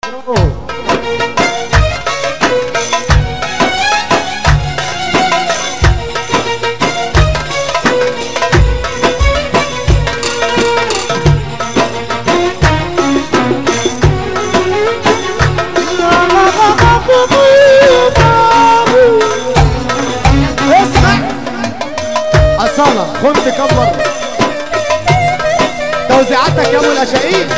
اسمع أصالة خنت كم مرة توزيعاتك يا ابو الاشقين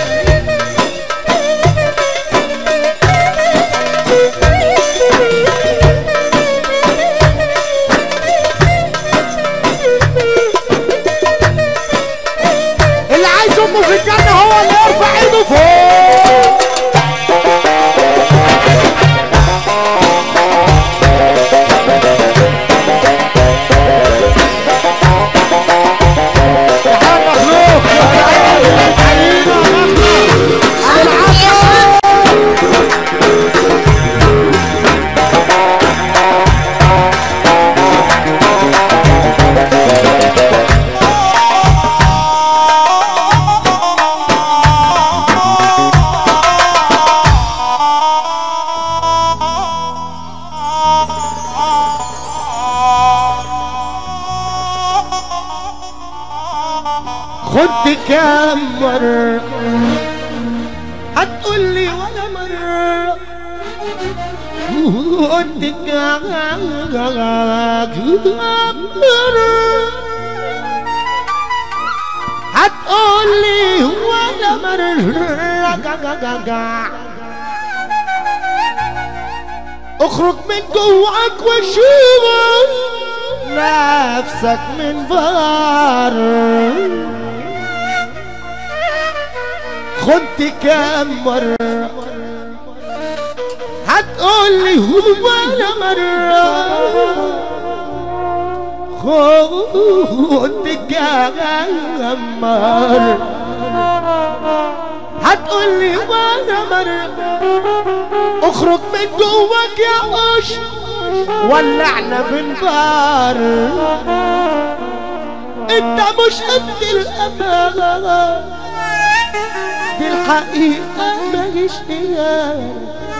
اللي عايز امه في الجنة هو اللي يرفع ايده فوق يا مخلوق يا سعيد حبيبي يا مخلوق العفو خد كام مرة هتقول لي ولا مرة خد كام مرة هتقول لي ولا مرة اخرج من جواك وشوف نفسك من بره خنت كام مرة هتقولي هو ولا مرة خنت كام مرة هتقولي ولا مرة اخرج من جواك يا قش ولعنا بنبار انت مش قد الامان دي الحقيقة ماليش خيال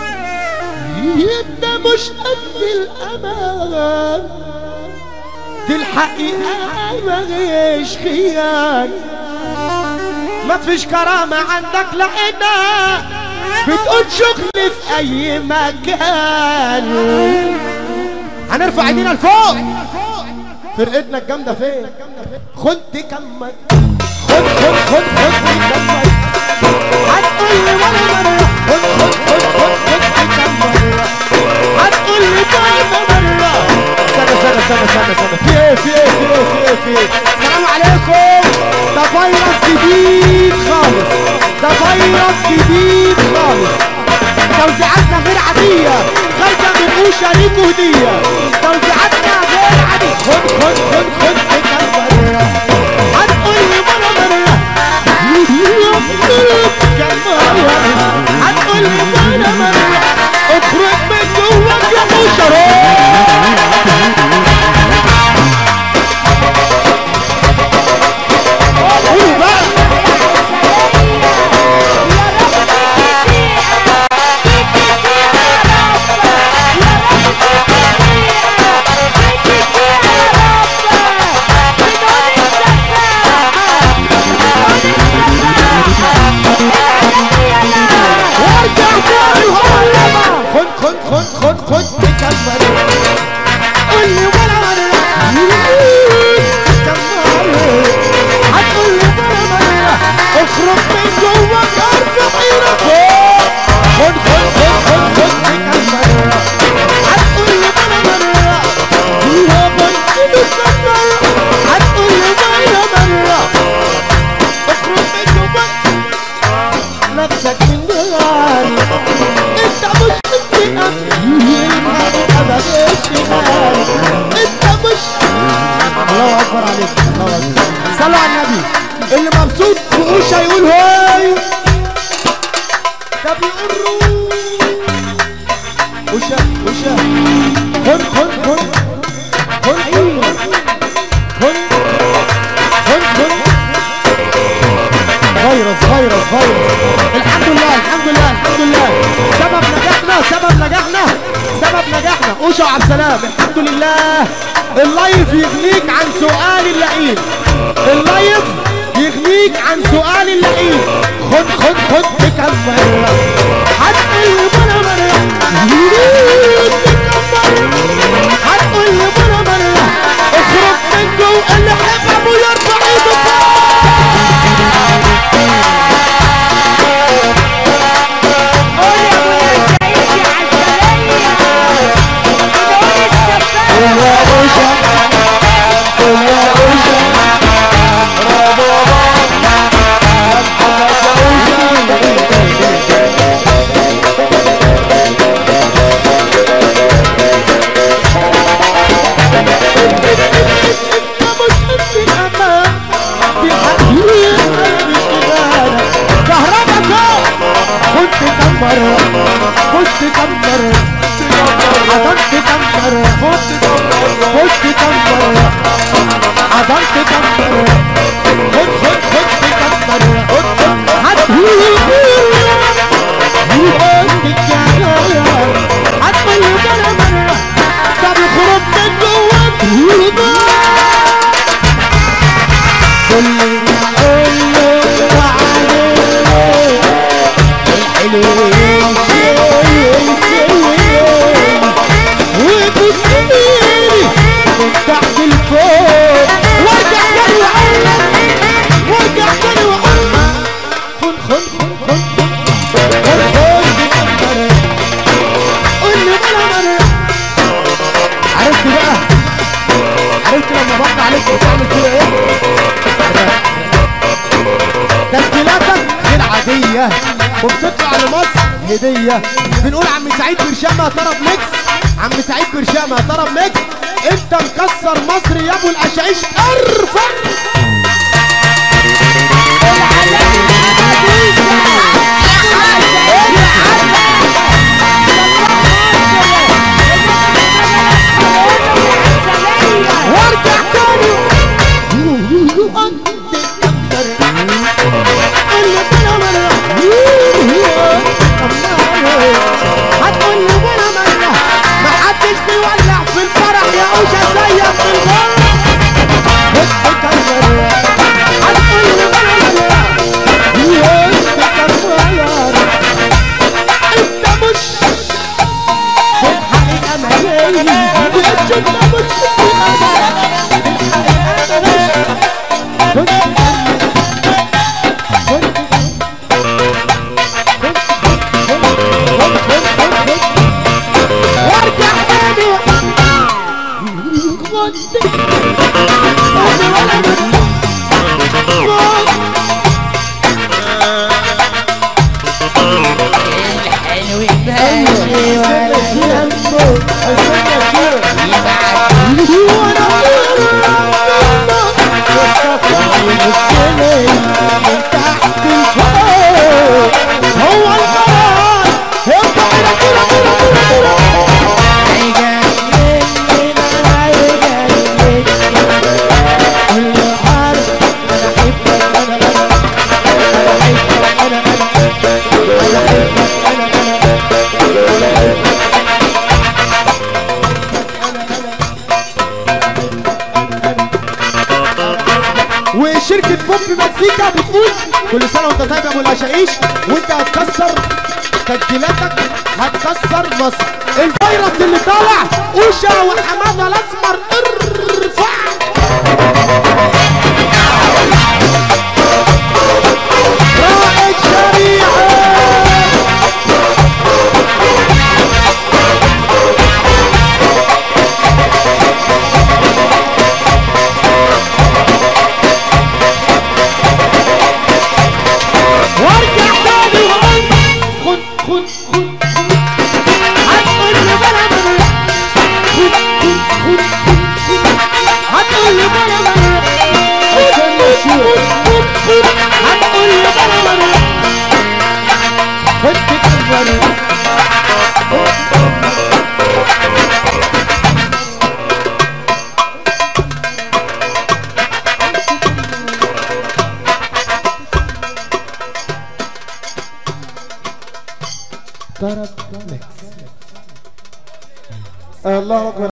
انت مش قد الامان دي الحقيقة ماليش خيال ما فيش كرامة عندك لقينا بتقول شغل في اي مكان هنرفع ايدينا لفوق فرقتنا الجامدة فين خد كمل خد خد خد خد كمل هتقول لي ولا مرة خد خد خد خد خد كم مرة هتقول لي ولا مرة استنى استنى استنى استنى استنى في ايه في ايه في ايه في ايه في ايه السلام عليكم ده فيروس جديد خالص ده فيروس جديد خالص توزيعاتنا غير عادية خارجة من قوشة ليكوا هدية توزيعاتنا غير عادية خد خد خد خد كم مرة هتقول لي ولا مرة هتقول لي ولا مرة اخرج من جواك يا مشرف قولوا بقى وارجع تاني وهقلبها خد خد خد خد خد تكمل قول لي ولا مرة كمل هتقول لي ولا مرة اخرج من جواك ارفع ايدك فوق خد خد خد خد خد تكمل هتقول لي ولا مرة يا بنتي تكمل هتقول لي ولا مرة اخرج من جواك نفسك من داري انت مش انت مش الله اكبر عليك الله اكبر صلوا على النبي اللي مبسوط بقوش هيقول هاي ده بيقول روح وشا وشا خد خد خد خد خد خد خد خد فيروس فيروس فيروس الحمد لله الحمد لله الحمد لله باشا وعبد السلام الحمد لله اللايف يغنيك عن سؤال اللئيم اللايف يغنيك عن سؤال اللئيم خد خد خد تكمل هتقول لي بلا مرة تكمل هتقول لي بلا مرة اخرج من جوه اللي حب ابو يرفع ايده فوق قول يا ابويا السعيد يا عسلية قول السفاح كنت كم مرة كنت كم مرة عدمت كم مرة كنت كم مرة عدمت كم مرة خد خد خد كم مرة هتقول هتقول مرة مرة طب اخرج من جواك كل ما اقول له عليك الحلوين سوين وبصيري من تحت لفوق وارجع تاني وعلم وارجع تاني وعلم خن خن خن خن خن خن خن قول لي بلا مرة عرفت بقى عرفت لما بقى عليك بتعمل كده ايه تسجيلاتك غير عادية وبتطلع لمصر هدية بنقول عم سعيد برشامة طرب ميكس عم سعيد برشامة طرب ميكس انت مكسر مصر يا ابو الاشعيش ارفع وارجع تاني انت تكبر اللي بلا مرة هتقول لي بلا مرة ما حدش بيولع في الفرح يا اوشا زيك في الغرب هتكبر هتقول لي بلا مرة هتكبر انت مش في الحقيقة ملايين انت مش في الحقيقة وارجع تاني الحلو ماشي ولا هو القرار يبقى كده كده كده كده كده وشركة بوب مزيكا بتقول كل سنة وانت طيب يا ابو العشايش وانت هتكسر تسجيلاتك هتكسر مصر الفيروس اللي طالع اوشا وحماده الاسمر ارفع رائد شريعه وارجع تاني وقول خد خد خد هتقول لي بلا بلا خد خد خد خد خد هتقول لي بلا بلا استنى شوف هتقول لي بلا بلا خد تكبر طرب ميكس الله اكبر